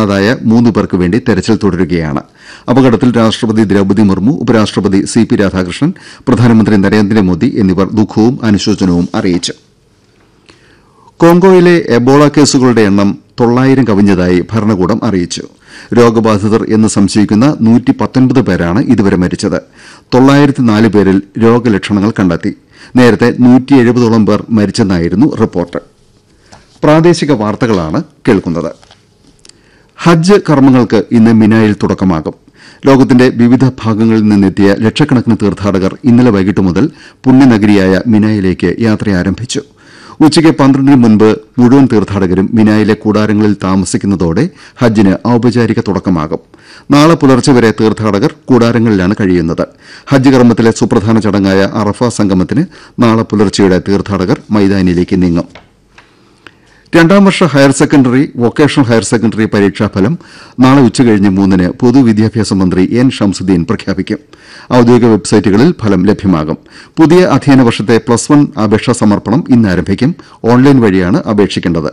കാണാതായ മൂന്ന് പേർക്ക് വേണ്ടി തെരച്ചിൽ തുടരുകയാണ് അപകടത്തിൽ രാഷ്ട്രപതി ദ്രൌപദി മുർമു ഉപരാഷ്ട്രപതി സി പി രാധാകൃഷ്ണൻ പ്രധാനമന്ത്രി നരേന്ദ്രമോദി എന്നിവർ ദുഃഖവും അനുശോചനവും അറിയിച്ചു കോങ്കോയിലെ എബോള കേസുകളുടെ എണ്ണം തൊള്ളായിരം കവിഞ്ഞതായി ഭരണകൂടം അറിയിച്ചു രോഗബാധിതർ എന്ന് സംശയിക്കുന്ന നൂറ്റി പത്തൊൻപത് പേരാണ് ഇതുവരെ മരിച്ചത് തൊള്ളായിരത്തി നാല് പേരിൽ രോഗലക്ഷണങ്ങൾ കണ്ടെത്തി നേരത്തെ നൂറ്റി എഴുപതോളം പേർ മരിച്ചെന്നായിരുന്നു റിപ്പോർട്ട് പ്രാദേശിക വാർത്തകളാണ് കേൾക്കുന്നത് ഹജ്ജ് കർമ്മങ്ങൾക്ക് ഇന്ന് മിനായിൽ തുടക്കമാകും ലോകത്തിന്റെ വിവിധ ഭാഗങ്ങളിൽ നിന്നെത്തിയ ലക്ഷക്കണക്കിന് തീർത്ഥാടകർ ഇന്നലെ വൈകിട്ട് മുതൽ പുണ്യനഗരിയായ മിനായിലേക്ക് യാത്ര ആരംഭിച്ചു ഉച്ചയ്ക്ക് പന്ത്രണ്ടിന് മുൻപ് മുഴുവൻ തീർത്ഥാടകരും മിനായിലെ കൂടാരങ്ങളിൽ താമസിക്കുന്നതോടെ ഹജ്ജിന് ഔപചാരിക തുടക്കമാകും നാളെ പുലർച്ചെ വരെ തീർത്ഥാടകർ കൂടാരങ്ങളിലാണ് കഴിയുന്നത് ഹജ്ജ് കർമ്മത്തിലെ സുപ്രധാന ചടങ്ങായ അറഫ സംഗമത്തിന് നാളെ പുലർച്ചെയോടെ തീർത്ഥാടകർ മൈതാനിയിലേക്ക് നീങ്ങും രണ്ടാം വർഷ higher secondary vocational higher secondary പരീക്ഷാഫലം നാളെ ഉച്ചകഴിഞ്ഞ് മൂന്നിന് പൊതുവിദ്യാഭ്യാസ മന്ത്രി എൻ ഷംസുദ്ദീൻ പ്രഖ്യാപിക്കും ഔദ്യോഗിക വെബ്സൈറ്റുകളിൽ ഫലം ലഭ്യമാകും പുതിയ അധ്യയന വർഷത്തെ പ്ലസ് വൺ അപേക്ഷാ സമർപ്പണം ഇന്ന് ആരംഭിക്കും ഓൺലൈൻ വഴിയാണ് അപേക്ഷിക്കേണ്ടത്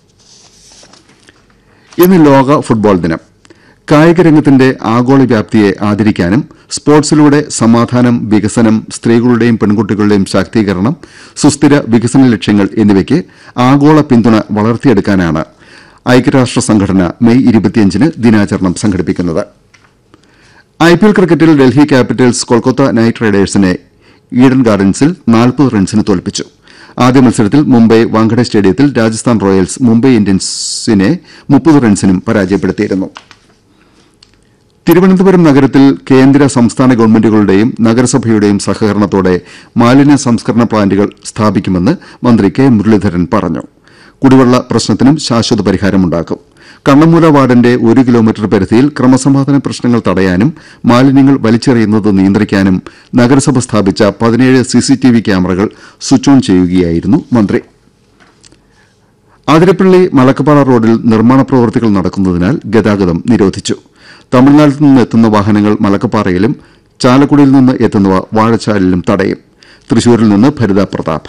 ഇന്ന് ലോക ഫുട്ബോൾ ദിനം കായിക രംഗത്തിന്റെ ആഗോള വ്യാപ്തിയെ ആദരിക്കാനും സ്പോർട്സിലൂടെ സമാധാനം വികസനം സ്ത്രീകളുടെയും പെൺകുട്ടികളുടെയും ശാക്തീകരണം സുസ്ഥിര വികസന ലക്ഷ്യങ്ങൾ എന്നിവയ്ക്ക് ആഗോള പിന്തുണ വളർത്തിയെടുക്കാനാണ് ഐക്യരാഷ്ട്ര സംഘടന മെയ് ഇരുപത്തിയഞ്ചിന് ദിനാചരണം സംഘടിപ്പിക്കുന്നത് ഐപിഎൽ ക്രിക്കറ്റിൽ ഡൽഹി ക്യാപിറ്റൽസ് കൊൽക്കത്ത നൈറ്റ് റൈഡേഴ്സിനെ ഈഡൻ ഗാർഡൻസിൽ നാൽപ്പത് റൺസിന് തോൽപ്പിച്ചു ആദ്യ മത്സരത്തിൽ മുംബൈ വാങ്കഡെ സ്റ്റേഡിയത്തിൽ രാജസ്ഥാൻ റോയൽസ് മുംബൈ ഇന്ത്യൻസിനെ മുപ്പത് റൺസിനും പരാജയപ്പെടുത്തിയിരുന്നു തിരുവനന്തപുരം നഗരത്തിൽ കേന്ദ്ര സംസ്ഥാന ഗവൺമെന്റുകളുടെയും നഗരസഭയുടെയും സഹകരണത്തോടെ മാലിന്യ സംസ്കരണ പ്ലാന്റുകൾ സ്ഥാപിക്കുമെന്ന് മന്ത്രി കെ മുരളീധരൻ പറഞ്ഞു കുടിവെള്ള പ്രശ്നത്തിനും ശാശ്വത പരിഹാരമുണ്ടാക്കും കണ്ണമൂല വാർഡിന്റെ ഒരു കിലോമീറ്റർ പരിധിയിൽ ക്രമസമാധാന പ്രശ്നങ്ങൾ തടയാനും മാലിന്യങ്ങൾ വലിച്ചെറിയുന്നത് നിയന്ത്രിക്കാനും നഗരസഭ സ്ഥാപിച്ച പതിനേഴ് സിസിടിവി ക്യാമറകൾ സ്വിച്ച് ഓൺ ചെയ്യുകയായിരുന്നു മന്ത്രി അതിരപ്പള്ളി മലക്കപ്പാറ റോഡിൽ നിർമ്മാണ പ്രവൃത്തികൾ നടക്കുന്നതിനാൽ ഗതാഗതം നിരോധിച്ചു തമിഴ്നാട്ടിൽ നിന്ന് എത്തുന്ന വാഹനങ്ങൾ മലക്കപ്പാറയിലും ചാലക്കുടിയിൽ നിന്ന് എത്തുന്നവ വാഴച്ചാലിലും തടയും തൃശൂരിൽ നിന്ന് ഭരിത പ്രതാപ്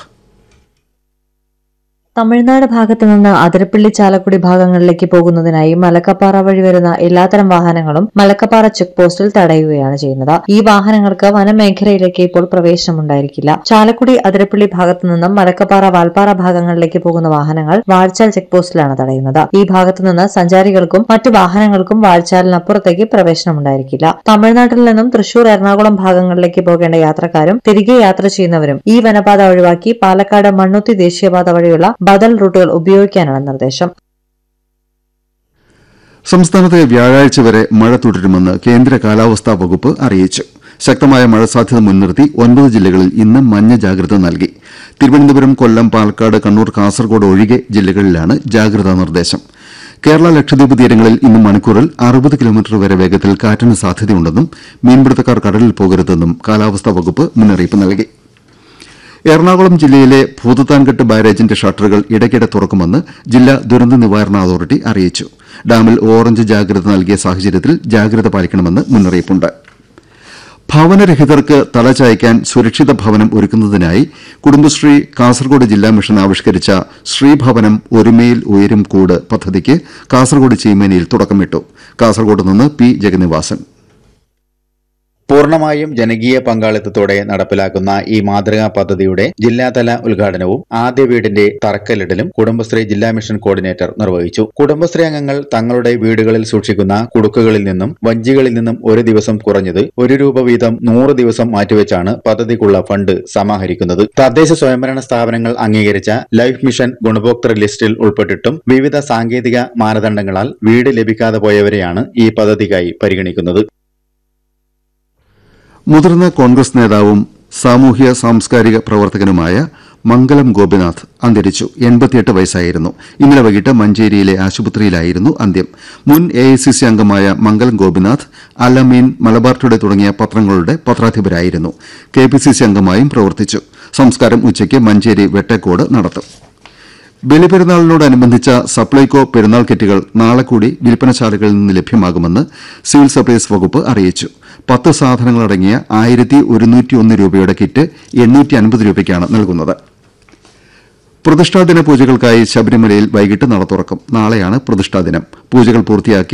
തമിഴ്നാട് ഭാഗത്തു നിന്ന് അതിരപ്പള്ളി ചാലക്കുടി ഭാഗങ്ങളിലേക്ക് പോകുന്നതിനായി മലക്കപ്പാറ വഴി വരുന്ന എല്ലാത്തരം വാഹനങ്ങളും മലക്കപ്പാറ ചെക്ക് പോസ്റ്റിൽ തടയുകയാണ് ചെയ്യുന്നത് ഈ വാഹനങ്ങൾക്ക് വനമേഖലയിലേക്ക് ഇപ്പോൾ പ്രവേശനമുണ്ടായിരിക്കില്ല ചാലക്കുടി അതിരപ്പള്ളി ഭാഗത്തു നിന്നും മലക്കപ്പാറ വാൽപ്പാറ ഭാഗങ്ങളിലേക്ക് പോകുന്ന വാഹനങ്ങൾ വാഴ്ചാൽ ചെക്ക് പോസ്റ്റിലാണ് തടയുന്നത് ഈ ഭാഗത്തു നിന്ന് സഞ്ചാരികൾക്കും മറ്റു വാഹനങ്ങൾക്കും വാഴ്ചാലിനപ്പുറത്തേക്ക് പ്രവേശനമുണ്ടായിരിക്കില്ല തമിഴ്നാട്ടിൽ നിന്നും തൃശൂർ എറണാകുളം ഭാഗങ്ങളിലേക്ക് പോകേണ്ട യാത്രക്കാരും തിരികെ യാത്ര ചെയ്യുന്നവരും ഈ വനപാത ഒഴിവാക്കി പാലക്കാട് മണ്ണുത്തി ദേശീയപാത വഴിയുള്ള ബദൽ റൂട്ടുകൾ ഉപയോഗിക്കാനാണ് നിർദ്ദേശം സംസ്ഥാനത്തെ വ്യാഴാഴ്ച വരെ മഴ തുടരുമെന്ന് കേന്ദ്ര കാലാവസ്ഥാ വകുപ്പ് അറിയിച്ചു ശക്തമായ മഴ സാധ്യത മുൻനിർത്തി ഒൻപത് ജില്ലകളിൽ ഇന്ന് മഞ്ഞ ജാഗ്രത നൽകി തിരുവനന്തപുരം കൊല്ലം പാലക്കാട് കണ്ണൂർ കാസർഗോഡ് ഒഴികെ ജില്ലകളിലാണ് ജാഗ്രതാ നിർദ്ദേശം കേരള ലക്ഷദ്വീപ് തീരങ്ങളിൽ ഇന്ന് മണിക്കൂറിൽ അറുപത് കിലോമീറ്റർ വരെ വേഗത്തിൽ കാറ്റിന് സാധ്യതയുണ്ടെന്നും മീൻപിടുത്തക്കാർ കടലിൽ പോകരുതെന്നും കാലാവസ്ഥാ വകുപ്പ് മുന്നറിയിപ്പ് നൽകി എറണാകുളം ജില്ലയിലെ ഭൂതത്താൻകെട്ട് ബാരേജിന്റെ ഷട്ടറുകൾ ഇടയ്ക്കിടെ തുറക്കുമെന്ന് ജില്ലാ ദുരന്ത നിവാരണ അതോറിറ്റി അറിയിച്ചു ഡാമിൽ ഓറഞ്ച് ജാഗ്രത നൽകിയ സാഹചര്യത്തിൽ ജാഗ്രത പാലിക്കണമെന്ന് മുന്നറിയിപ്പുണ്ട് ഭവനരഹിതർക്ക് തലചായ്ക്കാൻ സുരക്ഷിത ഭവനം ഒരുക്കുന്നതിനായി കുടുംബശ്രീ കാസർഗോഡ് ജില്ലാ മിഷൻ ആവിഷ്കരിച്ച ശ്രീഭവനം ഒരുമയിൽ ഉയരും കൂട് പദ്ധതിക്ക് കാസർഗോഡ് ചീമേനിയിൽ തുടക്കമിട്ടു കാസർഗോഡ് നിന്ന് പി ജഗന്നിവാസൻ പൂർണ്ണമായും ജനകീയ പങ്കാളിത്തത്തോടെ നടപ്പിലാക്കുന്ന ഈ മാതൃകാ പദ്ധതിയുടെ ജില്ലാതല ഉദ്ഘാടനവും ആദ്യ വീടിന്റെ തറക്കല്ലിടലും കുടുംബശ്രീ ജില്ലാ മിഷൻ കോർഡിനേറ്റർ നിർവഹിച്ചു കുടുംബശ്രീ അംഗങ്ങൾ തങ്ങളുടെ വീടുകളിൽ സൂക്ഷിക്കുന്ന കുടുക്കുകളിൽ നിന്നും വഞ്ചികളിൽ നിന്നും ഒരു ദിവസം കുറഞ്ഞത് ഒരു രൂപ വീതം നൂറ് ദിവസം മാറ്റിവെച്ചാണ് പദ്ധതിക്കുള്ള ഫണ്ട് സമാഹരിക്കുന്നത് തദ്ദേശ സ്വയംഭരണ സ്ഥാപനങ്ങൾ അംഗീകരിച്ച ലൈഫ് മിഷൻ ഗുണഭോക്തൃ ലിസ്റ്റിൽ ഉൾപ്പെട്ടിട്ടും വിവിധ സാങ്കേതിക മാനദണ്ഡങ്ങളാൽ വീട് ലഭിക്കാതെ പോയവരെയാണ് ഈ പദ്ധതിക്കായി പരിഗണിക്കുന്നത് മുതിർന്ന കോൺഗ്രസ് നേതാവും സാമൂഹ്യ സാംസ്കാരിക പ്രവർത്തകനുമായ മംഗലം ഗോപിനാഥ് അന്തരിച്ചു എൺപത്തിയെട്ട് വയസ്സായിരുന്നു ഇന്നലെ വൈകിട്ട് മഞ്ചേരിയിലെ ആശുപത്രിയിലായിരുന്നു അന്ത്യം മുൻ എ ഐ സി സി അംഗമായ മംഗലം ഗോപിനാഥ് അലമീൻ മലബാർ ടുഡേ തുടങ്ങിയ പത്രങ്ങളുടെ പത്രാധിപരായിരുന്നു കെ പി സി സി അംഗമായും പ്രവർത്തിച്ചു സംസ്കാരം ഉച്ചയ്ക്ക് മഞ്ചേരി വെട്ടക്കോട് നടത്തും ബലിപെരുന്നാളിനോടനുബന്ധിച്ച സപ്ലൈകോ പെരുന്നാൾ കിറ്റുകൾ നാളെ കൂടി വിൽപ്പനശാലകളിൽ നിന്ന് ലഭ്യമാകുമെന്ന് സിവിൽ സപ്ലൈസ് വകുപ്പ് അറിയിച്ചു പത്ത് സാധനങ്ങളടങ്ങിയ ആയിരത്തി ഒരുന്നൂറ്റി ഒന്ന് രൂപയുടെ കിറ്റ് എണ്ണൂറ്റി അൻപത് രൂപയ്ക്കാണ് നൽകുന്നത് പ്രതിഷ്ഠാദിന പൂജകൾക്കായി ശബരിമലയിൽ വൈകിട്ട് നട തുറക്കും നാളെയാണ് പ്രതിഷ്ഠാദിനം പൂജകൾ പൂർത്തിയാക്കി